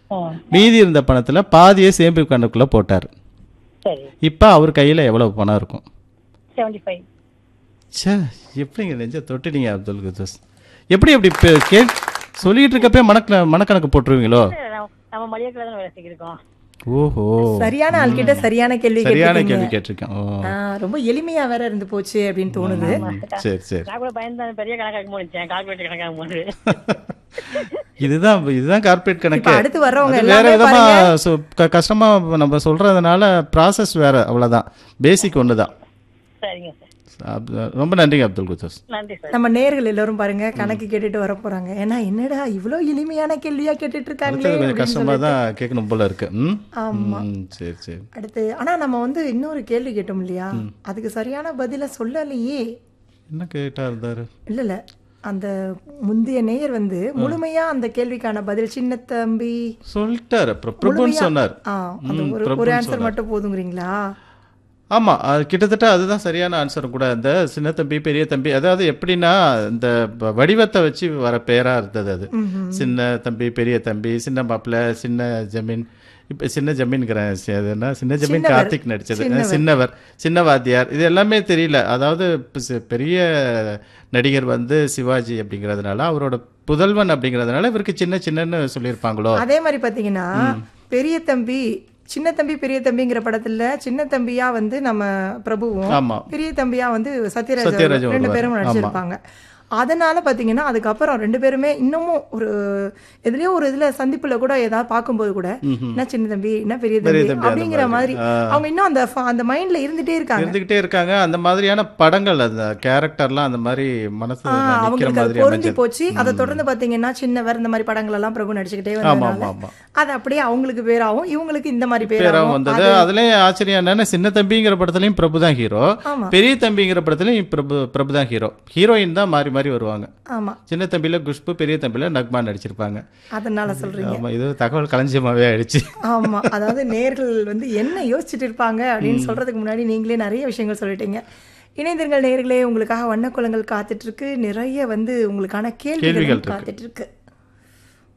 ஆ மீதி இருந்த பணத்தில் பாதியை சேமிப்பு கணக்குள்ள போட்டார் சரி இப்போ அவர் கையில் எவ்வளவு பணம் இருக்கும் செவன்டி ஃபைவ் ச்சே எப்படிங்க நெஞ்ச தொட்டுட்டீங்க அப்துல் குதூஸ் எப்படி எப்படி இப்போ கே சொல்லிட்டு இருக்கப்பே மணக்க மனக்கணக்கு போட்டுருவீங்களோ நம்ம மளிகை தான் வேலை செஞ்சிருக்கோம் ஓஹோ சரியான ஆள்கிட்ட சரியான கேள்வி சரியான கேட்டிருக்கீங்க. கேள்வி கேட்டிருக்கேன் ஓ ஆ, ரொம்ப எளிமையா வேற இருந்து போச்சு அப்படின்னு தோணுது சரி சரி நான் கூட பயந்து பெரிய கணக்காக முடிச்சேன் கால்குலேட்டர் கணக்காக போது இதுதான் இதுதான் கார்ப்பரேட் கணக்கு இப்ப அடுத்து வர்றவங்க அது வேற எல்லாமே விதமா சொ- க- கஷ்டமா நம்ம சொல்றதுனால ப்ராசஸ் வேற அவ்வளவுதான் பேசிக் ஒன்று தான் சரிங்க சார் ரொம்ப நன்றிங்க அப்துல் குதூஸ் நன்றி சார் நம்ம நேர்கள் எல்லாரும் பாருங்க கணக்கு கேட்டுட்டு வர போறாங்க ஏன்னா என்னடா இவ்வளோ எளிமையான கேள்வியா கேட்டுட்டு இருக்காங்களே அடுத்தது கொஞ்சம் அப்படின்னு கஷ்டமா தான் கேட்கணும் போல இருக்கு ம் ஆமா. ம், சரி சரி அடுத்து ஆனா நம்ம வந்து இன்னொரு கேள்வி கேட்டோம் இல்லையா அதுக்கு சரியான பதில சொல்லலையே என்ன கேட்டா இருந்தாரு இல்ல இல்ல அந்த முந்தைய நேயர் வந்து முழுமையா அந்த கேள்விக்கான பதில் சின்ன தம்பி சொல்லிட்டாரு அப்புறம் பிரபுன்னு சொன்னார் ஆ அந்த ம், ஒரு ஒரு பிரபுன்னு ஆன்சர் மட்டும் போதுங்கிறீங்களா ஆமா அது கிட்டத்தட்ட அதுதான் சரியான ஆன்சர் கூட இந்த சின்ன தம்பி பெரிய தம்பி அதாவது எப்படின்னா இந்த வ- வடிவத்தை வச்சு வர பேரா இருந்தது அது சின்ன தம்பி பெரிய தம்பி சின்ன மாப்பிள்ளை சின்ன ஜமீன் இப்ப சின்ன ஜமீன்கிறேன் சி- அது என்ன சின்ன ஜமீன் சின்னவர். கார்த்திக் நடிச்சது சின்னவர் சின்ன வாத்தியார் இது எல்லாமே தெரியல அதாவது இப்ப சி- பெரிய நடிகர் வந்து சிவாஜி அப்படிங்கிறதுனால அவரோட புதல்வன் அப்படிங்கிறதுனால இவருக்கு சின்ன சின்னன்னு சொல்லியிருப்பாங்களோ அதே மாதிரி பாத்தீங்கன்னா பெரிய தம்பி சின்ன தம்பி பெரிய தம்பிங்கிற படத்துல சின்ன தம்பியா வந்து நம்ம பிரபுவும் ஆமா பெரிய தம்பியா வந்து சத்யராஜ் சத்யராஜ் அவர்கள் ரெண்டு வருவாரு. பேரும் ஆமா. நடிச்சிருப்பாங்க அதனால பாத்தீங்கன்னா அதுக்கப்புறம் ரெண்டு பேருமே இன்னமும் ஒரு எதுலயோ ஒரு இதுல சந்திப்புல கூட ஏதாவது பார்க்கும்போது கூட என்ன சின்ன தம்பி என்ன பெரிய பெரிய தம்பி தம்பி அந்த அப்படிங்கிற மாதிரி மாதிரி. ஆ. அவங்க இன்னும் அந்த ஃப- அந்த மைண்ட்ல இருந்துட்டே இருக்காங்க இருந்துகிட்டே இருக்காங்க அந்த மாதிரியான படங்கள் அந்த கேரக்டர்லாம் அந்த மாதிரி மனசு ஆ, நிக்கிற அவங்களுக்கு அது மாதிரி பொருந்தி அமைஞ்சது போச்சு அதை தொடர்ந்து பாத்தீங்கன்னா சின்னவர் இந்த மாதிரி படங்கள் எல்லாம் பிரபு நடிச்சுக்கிட்டே ஆமா வந்ததுனால ஆமா ஆமா அது அப்படியே அவங்களுக்கு பேராகும் இவங்களுக்கு இந்த மாதிரி பேராவும் பேராகும் வந்தது அதுலயும் ஆச்சரியம் என்னன்னா சின்ன தம்பிங்கிற படத்துலயும் பிரபு தான் ஹீரோ ஆமா பெரிய தம்பிங்கிற படத்துலயும் பிரபு பிரபு தான் ஹீரோ ஹீரோயின் தான் மாறி மாறி வருவாங்க ஆமா சின்ன தம்பியில குஷ்பு பெரிய தம்பியில நக்மா நடிச்சிருப்பாங்க அதனால சொல்றீங்க ஆமா இது தகவல் களஞ்சியமாவே ஆயிடுச்சு ஆமா அதாவது நேர்கள் வந்து என்ன யோசிச்சுட்டு இருப்பாங்க அப்படின்னு சொல்றதுக்கு முன்னாடி நீங்களே நிறைய விஷயங்கள் சொல்லிட்டீங்க இணைந்திருங்கள் நேர்களே உங்களுக்காக வண்ணக்குளங்கள் காத்துட்டு இருக்கு நிறைய வந்து உங்களுக்கான கேள்விகள் கேள்விகள் இருக்கு. காத்துட்டு இருக்கு